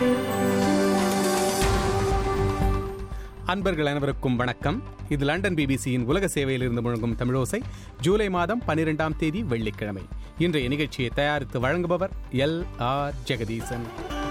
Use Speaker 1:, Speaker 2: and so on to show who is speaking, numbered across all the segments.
Speaker 1: அன்பர்கள் அனைவருக்கும் வணக்கம் இது லண்டன் பிபிசியின் உலக சேவையில் இருந்து முழங்கும் தமிழோசை ஜூலை மாதம் பன்னிரெண்டாம் தேதி வெள்ளிக்கிழமை இன்றைய நிகழ்ச்சியை தயாரித்து வழங்குபவர் எல் ஆர் ஜெகதீசன்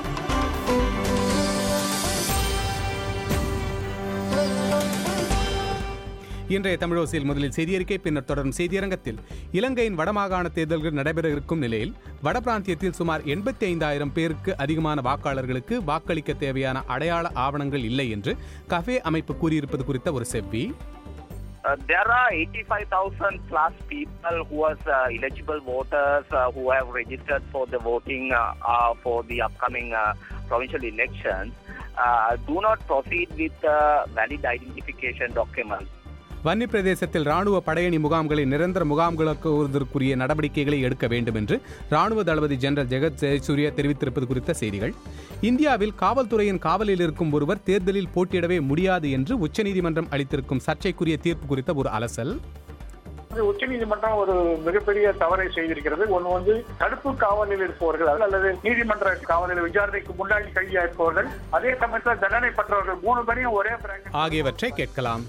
Speaker 1: இன்றைய தமிழோசையில் முதலில் செய்தியறிக்கை பின்னர் தொடரும் செய்தியரங்கத்தில் இலங்கையின் வடமாகாண தேர்தல்கள் நடைபெற இருக்கும் நிலையில் வட பிராந்தியத்தில் சுமார் எண்பத்தி ஐந்தாயிரம் பேருக்கு அதிகமான வாக்காளர்களுக்கு வாக்களிக்க தேவையான அடையாள ஆவணங்கள் இல்லை என்று கஃபே அமைப்பு கூறியிருப்பது குறித்த ஒரு செவ்வி
Speaker 2: Uh, there are 85,000 plus people who are uh, eligible voters uh, who have registered for the voting uh, uh, for the upcoming uh, provincial elections. Uh, do not proceed with uh, valid identification documents.
Speaker 1: Vanni பிரதேசத்தில் ராணுவ படையணி முகாம்களை நிரந்தர முகாம்களுக்குரிய நடவடிக்கைகளை எடுக்க வேண்டும் என்று ராணுவ தளபதி general ஜெகத் ஜெயசூர்யா தெரிவித்திருப்பது குறித்த செய்திகள் இந்தியாவில் காவல்துறையின் காவலில் இருக்கும் ஒருவர் தேர்தலில் போட்டியிடவே முடியாது என்று உச்சநீதிமன்றம் அளித்திருக்கும் சர்ச்சைக்குரிய தீர்ப்பு குறித்த ஒரு அலசல்
Speaker 3: உச்சநீதிமன்றம் ஒரு மிகப்பெரிய தவறை செய்திருக்கிறது ஒன்று வந்து தடுப்பு காவலில் இருப்பவர்கள் அல்லது நீதிமன்ற காவலில் விசாரணைக்கு முன்னாடி கைதியா இருப்பவர்கள் அதே சமயத்தில் தண்டனை பெற்றவர்கள் மூணு பேரையும் ஒரே பிராக்கெட்
Speaker 1: ஆகியவற்றை கேட்கலாம்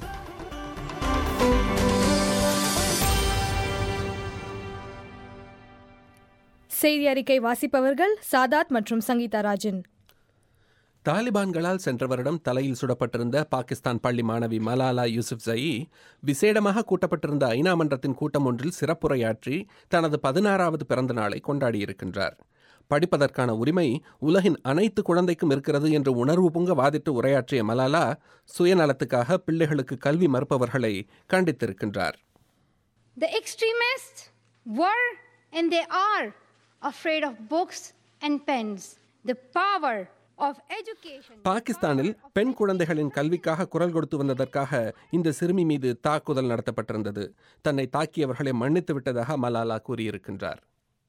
Speaker 4: செய்தி அறிக்கை வாசிப்பவர்கள் சாதாத் மற்றும் சங்கீதா ராஜன்
Speaker 5: தாலிபான்களால் சென்ற வருடம் தலையில் சுடப்பட்டிருந்த பாகிஸ்தான் பள்ளி மாணவி மலாலா யூசுப் ஜயி விசேடமாக கூட்டப்பட்டிருந்த ஐநா மன்றத்தின் கூட்டம் ஒன்றில் சிறப்புரையாற்றி தனது பதினாறாவது பிறந்த நாளை கொண்டாடியிருக்கின்றார் படிப்பதற்கான உரிமை உலகின் அனைத்து குழந்தைக்கும் இருக்கிறது என்று உணர்வு பொங்க வாதிட்டு உரையாற்றிய மலாலா சுயநலத்துக்காக பிள்ளைகளுக்கு கல்வி மறுப்பவர்களை கண்டித்திருக்கின்றார்
Speaker 6: The extremists were and they are afraid of books and pens. The power of education.
Speaker 5: பாகிஸ்தானில் பெண் குழந்தைகளின் கல்விக்காக குரல் கொடுத்து வந்ததற்காக இந்த சிறுமி மீது தாக்குதல் நடத்தப்பட்டிருந்தது தன்னை தாக்கியவர்களை மன்னித்து விட்டதாக மலாலா கூறியிருக்கின்றார்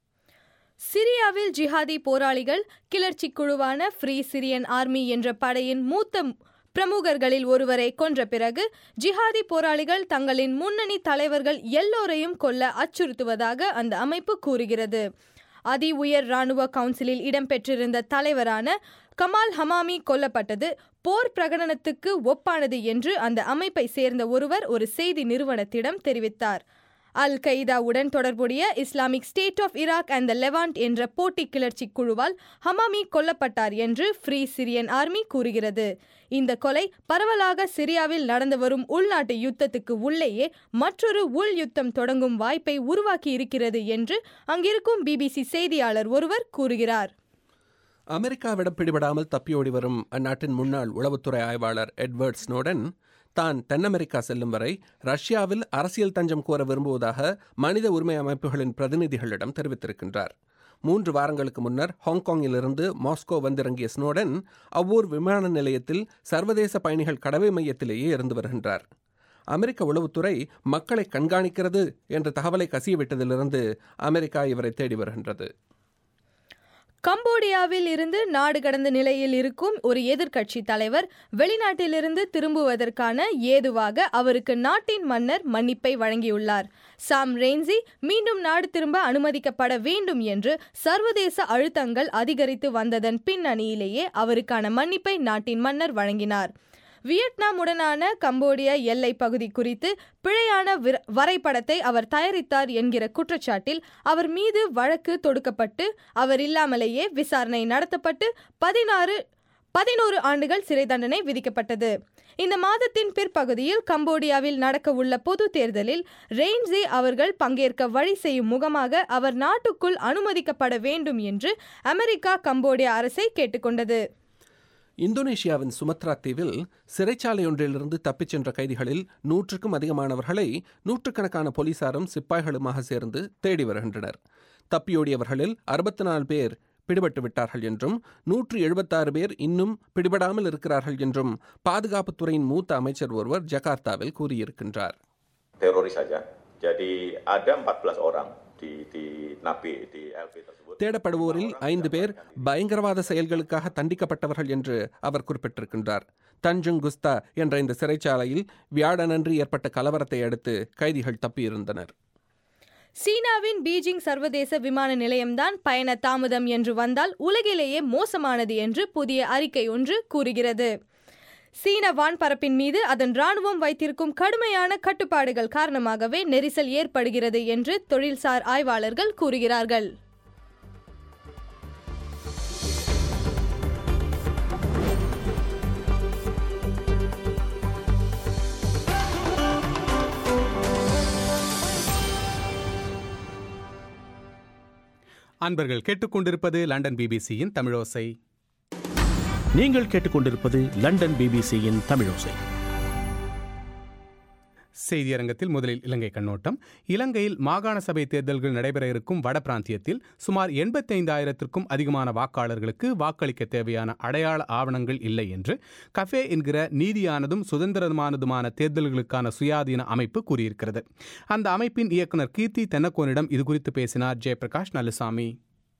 Speaker 4: சிரியாவில் ஜிஹாதி போராளிகள் கிளர்ச்சி குழுவான ஃப்ரீ சிரியன் ஆர்மி என்ற படையின் மூத்த பிரமுகர்களில் ஒருவரை கொன்ற பிறகு ஜிஹாதி போராளிகள் தங்களின் முன்னணி தலைவர்கள் எல்லோரையும் கொல்ல அச்சுறுத்துவதாக அந்த அமைப்பு கூறுகிறது அதி உயர் ராணுவ கவுன்சிலில் இடம்பெற்றிருந்த தலைவரான கமால் ஹமாமி கொல்லப்பட்டது போர் பிரகடனத்துக்கு ஒப்பானது என்று அந்த அமைப்பை சேர்ந்த ஒருவர் ஒரு செய்தி நிறுவனத்திடம் தெரிவித்தார் அல் கெய்தாவுடன் தொடர்புடைய Islamic state of Iraq and the Levant என்ற போட்டி கிளர்ச்சி குழுவால் ஹமாமி கொல்லப்பட்டார் என்று ஃப்ரீ சிரியன் ஆர்மி கூறுகிறது இந்த கொலை பரவலாக சிரியாவில் நடந்து வரும் உள்நாட்டு யுத்தத்துக்கு உள்ளேயே மற்றொரு உள் யுத்தம் தொடங்கும் வாய்ப்பை உருவாக்கி இருக்கிறது என்று அங்கிருக்கும் பிபிசி செய்தியாளர் ஒருவர் கூறுகிறார்
Speaker 5: அமெரிக்காவிடம் பிடிபடாமல் தப்பியோடி வரும் அந்நாட்டின் முன்னாள் உளவுத்துறை ஆய்வாளர் எட்வர்ட் ஸ்னோடன் தான் தென் அமெரிக்கா செல்லும் வரை ரஷ்யாவில் அரசியல் தஞ்சம் கோர விரும்புவதாக மனித உரிமை அமைப்புகளின் பிரதிநிதிகளிடம் தெரிவித்திருக்கின்றார் மூன்று வாரங்களுக்கு முன்னர் ஹாங்காங்கிலிருந்து மாஸ்கோ வந்திறங்கிய ஸ்னோடன் அவ்வூர் விமான நிலையத்தில் சர்வதேச பயணிகள் கடவை மையத்திலேயே இருந்து வருகின்றார் அமெரிக்க உளவுத்துறை மக்களை கண்காணிக்கிறது என்ற தகவலை கசியவிட்டதிலிருந்து அமெரிக்கா இவரை தேடி வருகின்றது
Speaker 4: கம்போடியாவில் இருந்து நாடு கடந்த நிலையில் இருக்கும் ஒரு எதிர்க்கட்சி தலைவர் வெளிநாட்டிலிருந்து திரும்புவதற்கான ஏதுவாக அவருக்கு நாட்டின் மன்னர் மன்னிப்பை வழங்கியுள்ளார் சாம் ரெய்ன்சி மீண்டும் நாடு திரும்ப அனுமதிக்கப்பட வேண்டும் என்று சர்வதேச அழுத்தங்கள் அதிகரித்து வந்ததன் பின்னணியிலேயே அவருக்கான மன்னிப்பை நாட்டின் மன்னர் வழங்கினார் வியட்நாமுடனான கம்போடிய எல்லை பகுதி குறித்து பிழையான வரைபடத்தை அவர் தயாரித்தார் என்கிற குற்றச்சாட்டில் அவர் மீது வழக்கு தொடுக்கப்பட்டு அவர் இல்லாமலேயே விசாரணை நடத்தப்பட்டு பதினாறு பதினோரு ஆண்டுகள் சிறை தண்டனை விதிக்கப்பட்டது இந்த மாதத்தின் பிற்பகுதியில் கம்போடியாவில் நடக்க உள்ள பொது தேர்தலில் ரெயின்ஸே அவர்கள் பங்கேற்க வழி செய்யும் முகமாக அவர் நாட்டுக்குள் அனுமதிக்கப்பட வேண்டும் என்று அமெரிக்கா கம்போடியா அரசை கேட்டுக்கொண்டது
Speaker 5: இந்தோனேஷியாவின் சுமத்ரா தீவில் சிறைச்சாலை ஒன்றிலிருந்து தப்பிச் சென்ற கைதிகளில் நூற்றுக்கும் அதிகமானவர்களை நூற்றுக்கணக்கான போலீசாரும் சிப்பாய்களுமாக சேர்ந்து தேடி வருகின்றனர் தப்பியோடியவர்களில் அறுபத்தி நாலு பேர் பிடிபட்டு விட்டார்கள் என்றும் நூற்று எழுபத்தாறு பேர் இன்னும் பிடிபடாமல் இருக்கிறார்கள் என்றும் பாதுகாப்புத்துறையின் மூத்த அமைச்சர் ஒருவர் ஜகார்த்தாவில் கூறியிருக்கின்றார்
Speaker 7: teroris saja. Jadi ada 14 orang di di napi di LP tersebut.
Speaker 5: தேடப்படுவோரில் ஐந்து பேர் பயங்கரவாத செயல்களுக்காக தண்டிக்கப்பட்டவர்கள் என்று அவர் குறிப்பிட்டிருக்கின்றார் தஞ்சுங் குஸ்தா என்ற இந்த சிறைச்சாலையில் வியாழனன்று ஏற்பட்ட கலவரத்தை அடுத்து கைதிகள் தப்பியிருந்தனர்
Speaker 4: சீனாவின் பீஜிங் சர்வதேச விமான நிலையம்தான் பயண தாமதம் என்று வந்தால் உலகிலேயே மோசமானது என்று புதிய அறிக்கை ஒன்று கூறுகிறது சீன வான்பரப்பின் மீது அதன் ராணுவம் வைத்திருக்கும் கடுமையான கட்டுப்பாடுகள் காரணமாகவே நெரிசல் ஏற்படுகிறது என்று தொழில்சார் ஆய்வாளர்கள் கூறுகிறார்கள்
Speaker 1: அன்பர்கள் கேட்டுக்கொண்டிருப்பது லண்டன் பிபிசியின் தமிழோசை
Speaker 8: நீங்கள் கேட்டுக்கொண்டிருப்பது லண்டன் பிபிசியின் தமிழோசை
Speaker 1: செய்தியரங்கத்தில் முதலில் இலங்கை கண்ணோட்டம் இலங்கையில் மாகாண சபை தேர்தல்கள் நடைபெற இருக்கும் வட பிராந்தியத்தில் சுமார் எண்பத்தைந்தாயிரத்திற்கும் அதிகமான வாக்காளர்களுக்கு வாக்களிக்க தேவையான அடையாள ஆவணங்கள் இல்லை என்று கஃபே என்கிற நீதியானதும் சுதந்திரமானதுமான தேர்தல்களுக்கான சுயாதீன அமைப்பு கூறியிருக்கிறது அந்த அமைப்பின் இயக்குனர் கீர்த்தி தென்னக்கோனிடம் இதுகுறித்து பேசினார் ஜெயபிரகாஷ் நல்லசாமி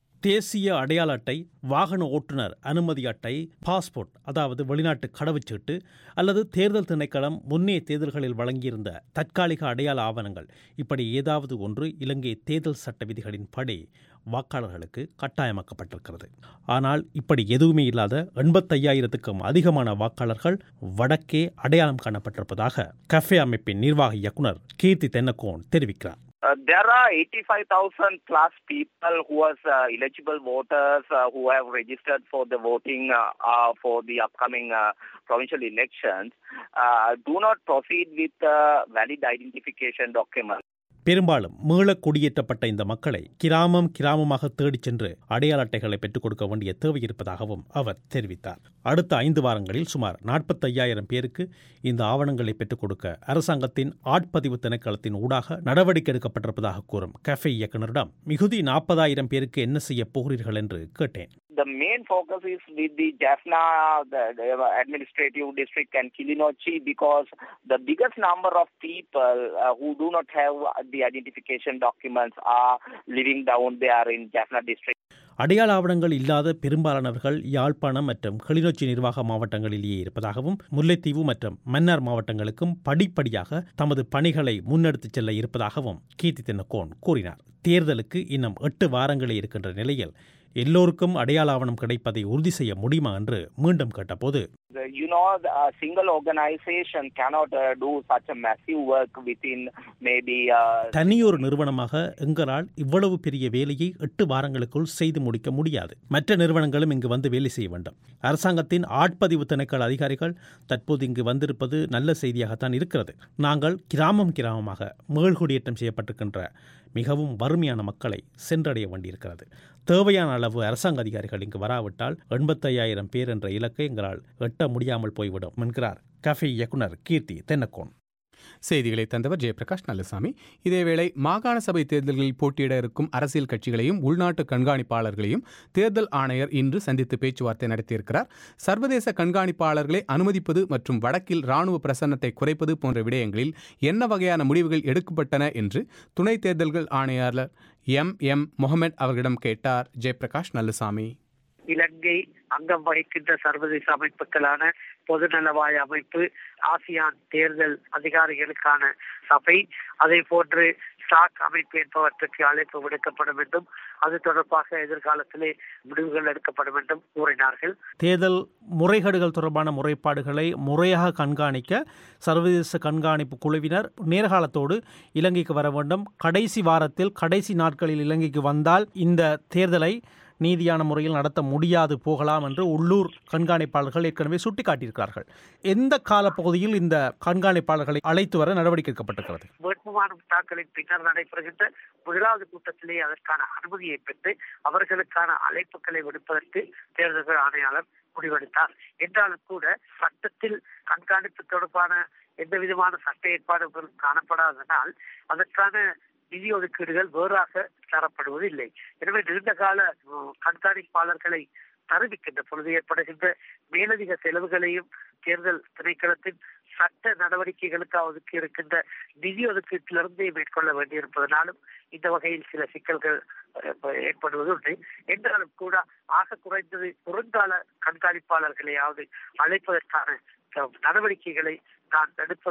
Speaker 8: தேசிய அடையாள அட்டை வாகன ஓட்டுநர் அனுமதி அட்டை பாஸ்போர்ட் அதாவது வெளிநாட்டு கடவுச்சீட்டு அல்லது தேர்தல் திணைக்களம் முன்னே தேர்தல்களில் வழங்கியிருந்த தற்காலிக அடையாள ஆவணங்கள் இப்படி ஏதாவது ஒன்று இலங்கை தேர்தல் சட்ட விதிகளின் படி வாக்காளர்களுக்கு கட்டாயமாக்கப்பட்டிருக்கிறது ஆனால் இப்படி எதுவுமே இல்லாத எண்பத்தையாயிரத்துக்கும் அதிகமான வாக்காளர்கள் வடக்கே அடையாளம் காணப்பட்டிருப்பதாக கஃபே அமைப்பின் நிர்வாக இயக்குனர் கீர்த்தி தென்னக்கோன் தெரிவிக்கிறார்
Speaker 2: Uh, there are 85,000 plus people who are uh, eligible voters uh, who have registered for the voting uh, uh, for the upcoming uh, provincial elections. Uh, do not proceed with uh, valid identification document.
Speaker 8: பெரும்பாலும் மீள குடியேற்றப்பட்ட இந்த மக்களை கிராமம் கிராமமாக தேடிச் சென்று அடையாள அட்டைகளை பெற்றுக் கொடுக்க வேண்டிய தேவை இருப்பதாகவும் அவர் தெரிவித்தார் அடுத்த ஐந்து வாரங்களில் சுமார் நாற்பத்தையாயிரம் பேருக்கு இந்த ஆவணங்களை பெற்றுக் கொடுக்க அரசாங்கத்தின் ஆட்பதிவு திணைக்களத்தின் ஊடாக நடவடிக்கை எடுக்கப்பட்டிருப்பதாக கூறும் கஃபே இயக்குநரிடம் மிகுதி நாற்பதாயிரம் பேருக்கு என்ன செய்ய போகிறீர்கள் என்று கேட்டேன்
Speaker 2: The main focus is with the Jaffna, the, the administrative district and Kilinochi because the biggest number of people uh, who do not have the identification documents are living down there in Jaffna district.
Speaker 8: அடையாள ஆவணங்கள் இல்லாத பெரும்பாலானவர்கள் யாழ்ப்பாணம் மற்றும் கிளிநொச்சி நிர்வாக மாவட்டங்களிலேயே இருப்பதாகவும் முல்லைத்தீவு மற்றும் மன்னார் மாவட்டங்களுக்கும் படிப்படியாக தமது பணிகளை முன்னெடுத்துச் செல்ல இருப்பதாகவும் கீர்த்தி தென்னக்கோன் கூறினார் தேர்தலுக்கு இன்னும் எட்டு வாரங்களே இருக்கின்ற நிலையில் எல்லோருக்கும் அடையாள ஆவணம் கிடைப்பதை உறுதி செய்ய முடியுமா என்று மீண்டும் கேட்டபோது
Speaker 2: The- You know, the, a single organization cannot uh, do such a massive work within maybe uh,
Speaker 8: தனியொரு நிறுவனமாக எங்களால் இவ்வளவு பெரிய வேலையை எட்டு வாரங்களுக்குள் செய்து முடிக்க முடியாது மற்ற நிறுவனங்களும் இங்கு வந்து வேலை செய்ய வேண்டும் அரசாங்கத்தின் ஆட்பதிவு திணைக்கள அதிகாரிகள் தற்போது இங்கு வந்திருப்பது நல்ல செய்தியாகத்தான் இருக்கிறது நாங்கள் கிராமம் கிராமமாக மீள்குடியேற்றம் செய்யப்பட்டிருக்கின்ற மிகவும் வறுமையான மக்களை சென்றடைய வேண்டியிருக்கிறது தேவையான அளவு அரசாங்க அதிகாரிகள் இங்கு வராவிட்டால் எண்பத்தையாயிரம் பேர் என்ற இலக்கை எங்களால் எட்ட முடியாமல் போய்விடும் என்கிறார் கஃபே இயக்குனர் கீர்த்தி தென்னக்கோன்
Speaker 1: செய்திகளை தந்தவர் ஜெயபிரகாஷ் நல்லசாமி இதேவேளை மாகாண சபை தேர்தல்களில் போட்டியிட இருக்கும் அரசியல் கட்சிகளையும் உள்நாட்டு கண்காணிப்பாளர்களையும் தேர்தல் ஆணையர் இன்று சந்தித்து பேச்சுவார்த்தை நடத்தியிருக்கிறார் சர்வதேச கண்காணிப்பாளர்களை அனுமதிப்பது மற்றும் வடக்கில் ராணுவ பிரசன்னத்தை குறைப்பது போன்ற விடயங்களில் என்ன வகையான முடிவுகள் எடுக்கப்பட்டன என்று துணை தேர்தல்கள் ஆணையாளர் எம் எம் முகமது அவர்களிடம் கேட்டார் ஜெயபிரகாஷ் நல்லசாமி
Speaker 9: இலங்கை அங்கம் வகிக்கின்ற சர்வதேச அமைப்புகளான பொதுநலவாய அமைப்பு ஆசியான் தேர்தல் அதிகாரிகளுக்கான சபை அதே போன்று ஸ்டாக் அமைப்பு என்பவற்றுக்கு அழைப்பு விடுக்கப்படும் என்றும் அது தொடர்பாக எதிர்காலத்திலே முடிவுகள் எடுக்கப்படும் என்றும் கூறினார்கள்
Speaker 8: தேர்தல் முறைகேடுகள் தொடர்பான முறைப்பாடுகளை முறையாக கண்காணிக்க சர்வதேச கண்காணிப்பு குழுவினர் நேர்காலத்தோடு இலங்கைக்கு வர வேண்டும் கடைசி வாரத்தில் கடைசி நாட்களில் இலங்கைக்கு வந்தால் இந்த தேர்தலை நீதியான முறையில் நடத்த முடியாது போகலாம் என்று உள்ளூர் கண்காணிப்பாளர்கள் ஏற்கனவே சுட்டிக்காட்டியிருக்கிறார்கள் எந்த காலப்பகுதியில் இந்த கண்காணிப்பாளர்களை அழைத்து வர நடவடிக்கை எடுக்கப்பட்டிருக்கிறது
Speaker 9: வேட்புமனு தாக்கலின் பின்னர் நடைபெறுகின்ற முதலாவது கூட்டத்திலே அதற்கான அனுமதியை பெற்று அவர்களுக்கான அழைப்புகளை விடுப்பதற்கு தேர்தல்கள் ஆணையாளர் முடிவெடுத்தார் என்றாலும் கூட சட்டத்தில் கண்காணிப்பு தொடர்பான எந்த விதமான சட்ட ஏற்பாடுகளும் காணப்படாததால் அதற்கான நிதி ஒதுக்கீடுகள் வேறாக தரப்படுவதில்லை எனவே நீண்ட கால அஹ், கண்காணிப்பாளர்களை தருவிக்கின்ற பொழுது ஏற்படுகின்ற மேலதிக செலவுகளையும் தேர்தல் திணைக்களத்தின் சட்ட நடவடிக்கைகளுக்கு ஒதுக்கி இருக்கின்ற நிதி ஒதுக்கீட்டிலிருந்தே மேற்கொள்ள வேண்டியிருப்பதனாலும் இந்த வகையில் சில சிக்கல்கள் அஹ், ஏற்படுவது உண்டு என்றாலும் கூட ஆக குறைந்தது குறுங்கால கண்காணிப்பாளர்களையாவது அழைப்பதற்கான அஹ், நடவடிக்கைகளை தான் எடுப்பது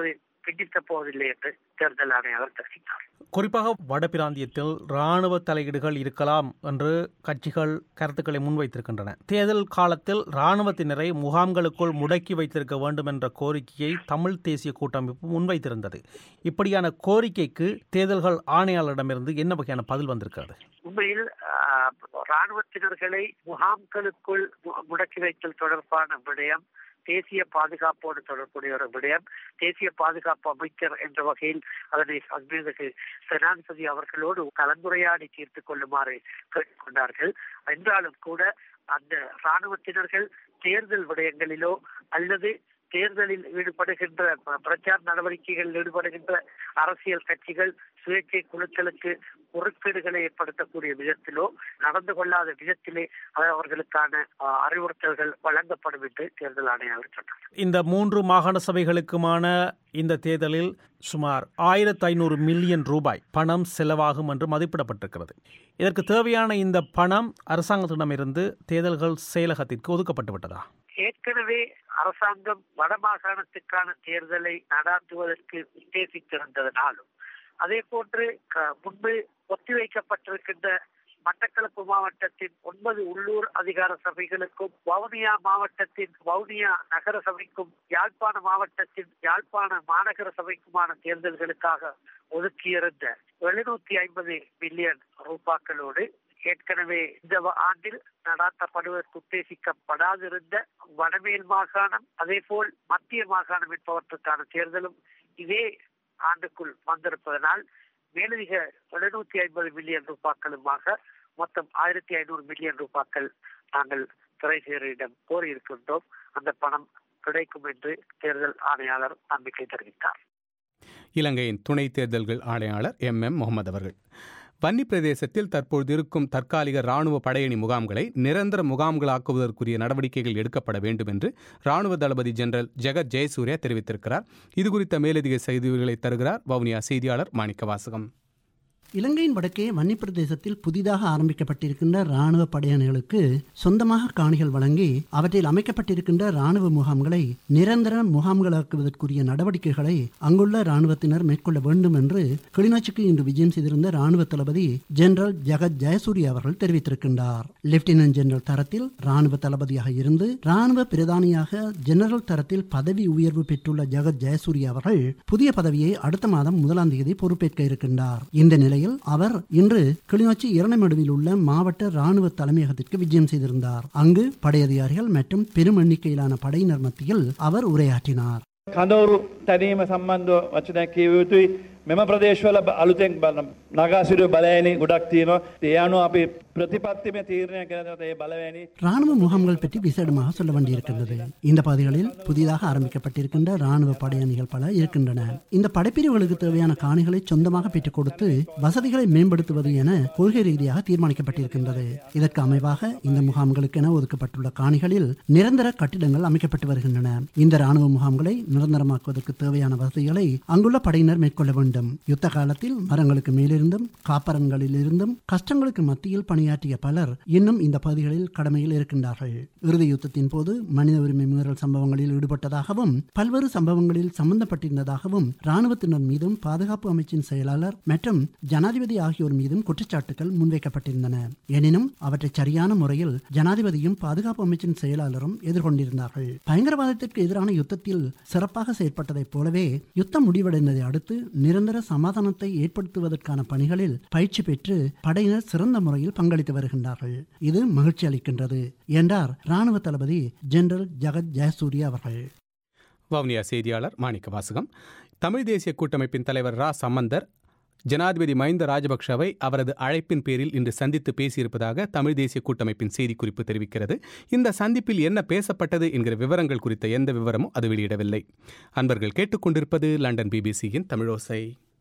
Speaker 9: பின்னிக்கப் போவதில்லை என்று தேர்தல் ஆணையாளர் தெரிவித்தார்
Speaker 8: குறிப்பாக வடபிராந்தியத்தில் இராணுவ தலையீடுகள் இருக்கலாம் என்று கட்சிகள் கருத்துக்களை முன்வைத்திருக்கின்றன தேர்தல் காலத்தில் இராணுவத்தினரை முகாம்களுக்குள் முடக்கி வைத்திருக்க வேண்டும் என்ற கோரிக்கையை தமிழ் தேசிய கூட்டமைப்பு முன்வைத்திருந்தது இப்படியான கோரிக்கைக்கு தேர்தல்கள் ஆணையாளரிடமிருந்து என்ன வகையான பதில் வந்திருக்கிறது
Speaker 9: உண்மையில் ஆஹ், ராணுவத்தினர்களை முகாம்களுக்குள் மு- முடக்கி வைத்தல் தொடர்பான விடயம் தேசிய பாதுகாப்போடு தொடர்புடைய ஒரு விடயம் தேசிய பாதுகாப்பு அமைச்சர் என்ற வகையில் அதனை அண்மையில் ஜனாதிபதி அவர்களோடு கலந்துரையாடி தீர்த்து கொள்ளுமாறு கேட்டுக்கொண்டார்கள் என்றாலும் கூட அந்த ராணுவத்தினர்கள் தேர்தல் விடயங்களிலோ அல்லது தேர்தலில் ஈடுபடுகின்ற ப- பிரச்சார நடவடிக்கைகளில் ஈடுபடுகின்ற அரசியல் கட்சிகள் சுயேட்சை குழுக்களுக்கு குறுக்கீடுகளை ஏற்படுத்தக்கூடிய விதத்திலோ நடந்து கொள்ளாத விதத்திலே அது அவர்களுக்கான ஆஹ், அறிவுறுத்தல்கள் வழங்கப்படும் என்று தேர்தல் ஆணையாளர் சொன்னார்
Speaker 8: இந்த மூன்று மாகாண சபைகளுக்குமான இந்த தேர்தலில் சுமார் ஆயிரத்து ஐநூறு மில்லியன் ரூபாய் பணம் செலவாகும் என்று மதிப்பிடப்பட்டிருக்கிறது இதற்கு தேவையான இந்த பணம் அரசாங்கத்திடமிருந்து தேர்தல்கள் செயலகத்திற்கு ஒதுக்கப்பட்டு விட்டதா
Speaker 9: ஏற்கனவே அரசாங்கம் வடமாகாணத்துக்கான தேர்தலை நடாத்துவதற்கு உத்தேசித்திருந்ததனாலும் அதே போன்று க- முன்பு ஒத்திவைக்கப்பட்டிருக்கின்ற மட்டக்களப்பு மாவட்டத்தின் ஒன்பது உள்ளூர் அதிகார சபைகளுக்கும் வவுனியா மாவட்டத்தின் வவுனியா நகர சபைக்கும் யாழ்ப்பாண மாவட்டத்தின் யாழ்ப்பாண மாநகர சபைக்குமான தேர்தல்களுக்காக ஒதுக்கியிருந்த எழுநூத்தி ஐம்பது மில்லியன் ரூபாக்களோடு ஏற்கனவே இந்த வ- ஆண்டில் நடாத்தப்படுவதற்கு உத்தேசிக்கப்படாதிருந்த வடமேல் மாகாணம் அதே போல் மத்திய மாகாணம் என்பவற்றுக்கான தேர்தலும் இதே ஆண்டுக்குள் வந்திருப்பதனால் மேலதிக எழுநூத்தி ஐம்பது மில்லியன் ரூபாக்களுமாக மொத்தம் ஆயிரத்தி ஐநூறு மில்லியன் ரூபாக்கள் நாங்கள் திரைசேரியிடம் கோரியிருக்கின்றோம் அந்த பணம் கிடைக்கும் என்று தேர்தல் ஆணையாளர் நம்பிக்கை தெரிவித்தார்
Speaker 1: இலங்கையின் துணை தேர்தல்கள் ஆணையாளர் எம் எம் முகமது அவர்கள் வன்னி பிரதேசத்தில் தற்பொழுது இருக்கும் தற்காலிக ராணுவ படையணி முகாம்களை நிரந்தர முகாம்களாக்குவதற்குரிய நடவடிக்கைகள் எடுக்கப்பட வேண்டும் என்று ராணுவ தளபதி ஜெனரல் ஜெகத் ஜெயசூர்யா தெரிவித்திருக்கிறார் இது குறித்த மேலதிக செய்திகளை தருகிறார் வவுனியா செய்தியாளர் மாணிக்க வாசகம்
Speaker 10: இலங்கையின் வடக்கே வன்னி பிரதேசத்தில் புதிதாக ஆரம்பிக்கப்பட்டிருக்கின்ற ராணுவ படையணிகளுக்கு சொந்தமாக காணிகள் வழங்கி அவற்றில் அமைக்கப்பட்டிருக்கின்ற ராணுவ முகாம்களை நிரந்தர முகாம்களாக்குவதற்குரிய நடவடிக்கைகளை அங்குள்ள ராணுவத்தினர் மேற்கொள்ள வேண்டும் என்று கிளிநொச்சிக்கு இன்று விஜயம் செய்திருந்த ராணுவ தளபதி ஜெனரல் ஜெகத் ஜெயசூரிய அவர்கள் தெரிவித்திருக்கின்றார் லெப்டினன்ட் ஜெனரல் தரத்தில் ராணுவ தளபதியாக இருந்து ராணுவ பிரதானியாக ஜெனரல் தரத்தில் பதவி உயர்வு பெற்றுள்ள ஜெகத் ஜெயசூரிய அவர்கள் புதிய பதவியை அடுத்த மாதம் முதலாம் தேதி பொறுப்பேற்க இருக்கின்றார் இந்த நிலையில் அவர் இன்று கிளிநொச்சி இரணைமடுவில் உள்ள மாவட்ட ராணுவ தலைமையகத்திற்கு விஜயம் செய்திருந்தார் அங்கு படையதிகாரிகள் மற்றும் பெரும் எண்ணிக்கையிலான படையினர் மத்தியில் அவர் உரையாற்றினார்
Speaker 11: කඳවුරු තැනීම සම්බන්ධව වචනයක් කියව යුතුයි මෙම ප්‍රදේශවල බ- අලුතෙන් බල නගාසිරුව බලෑනි ගොඩක් තියෙනවා ඒ අනුව අපි ප්‍රතිපත්තිම තීරණය කරනත ඒ බලවැනි
Speaker 10: ராணுவ முகாம்கள் பற்றி விசேடமாக சொல்ல வேண்டியிருக்கின்றது இந்த பகுதிகளில் புதிதாக ஆரம்பிக்கப்பட்டிருக்கின்ற ராணுவ படையணிகள் பல இருக்கின்றன இந்த படைப்பிரிவுகளுக்கு தேவையான காணிகளை சொந்தமாக பெற்றுக் கொடுத்து வசதிகளை மேம்படுத்துவது என கொள்கை ரீதியாக தீர்மானிக்கப்பட்டிருக்கின்றது இதற்கு அமைவாக இந்த முகாம்களுக்கென ஒதுக்கப்பட்டுள்ள காணிகளில் நிரந்தர கட்டிடங்கள் அமைக்கப்பட்டு வருகின்றன இந்த ராணுவ முகாம்களை நிரந்தரமாக்குவதற்கு தேவையான வசதிகளை அங்குள்ள படையினர் மேற்கொள்ள வேண்டும் யுத்த காலத்தில் மரங்களுக்கு மேலிருந்தும் காப்பரன்களில் இருந்தும் கஷ்டங்களுக்கு மத்தியில் பணியாற்றிய பலர் இன்னும் இந்த பகுதிகளில் கடமையில் இருக்கின்றார்கள் இறுதி யுத்தத்தின் போது மனித உரிமை மீறல் சம்பவங்களில் ஈடுபட்டதாகவும் பல்வேறு சம்பவங்களில் சம்பந்தப்பட்டிருந்ததாகவும் ராணுவத்தினர் மீதும் பாதுகாப்பு அமைச்சின் செயலாளர் மற்றும் ஜனாதிபதி ஆகியோர் மீதும் குற்றச்சாட்டுகள் முன்வைக்கப்பட்டிருந்தன எனினும் அவற்றை சரியான முறையில் ஜனாதிபதியும் பாதுகாப்பு அமைச்சின் செயலாளரும் எதிர்கொண்டிருந்தார்கள் பயங்கரவாதத்திற்கு எதிரான யுத்தத்தில் சிறப்பாக செயற்பட்டதைப் போலவே யுத்தம் முடிவடைந்ததை அடுத்து நிரந்தர சமாதானத்தை ஏற்படுத்துவதற்கான பணிகளில் பயிற்சி பெற்று படையினர் சிறந்த முறையில் பங்களித்து வருகின்றார்கள் இது மகிழ்ச்சி அளிக்கின்றது என்றார் ராணுவ தளபதி ஜெனரல் ஜெகத் ஜெயசூரிய அவர்கள்
Speaker 1: வவுனியா செய்தியாளர் மாணிக்க வாசகம் தமிழ் தேசிய கூட்டமைப்பின் தலைவர் ரா சம்பந்தர் ஜனாதிபதி மஹிந்த ராஜபக்ஷவை அவரது அழைப்பின் பேரில் இன்று சந்தித்து பேசியிருப்பதாக தமிழ் தேசிய கூட்டமைப்பின் செய்திக்குறிப்பு தெரிவிக்கிறது இந்த சந்திப்பில் என்ன பேசப்பட்டது என்கிற விவரங்கள் குறித்த எந்த விவரமும் அது வெளியிடவில்லை அன்பர்கள் கேட்டுக்கொண்டிருப்பது லண்டன் பிபிசியின் தமிழோசை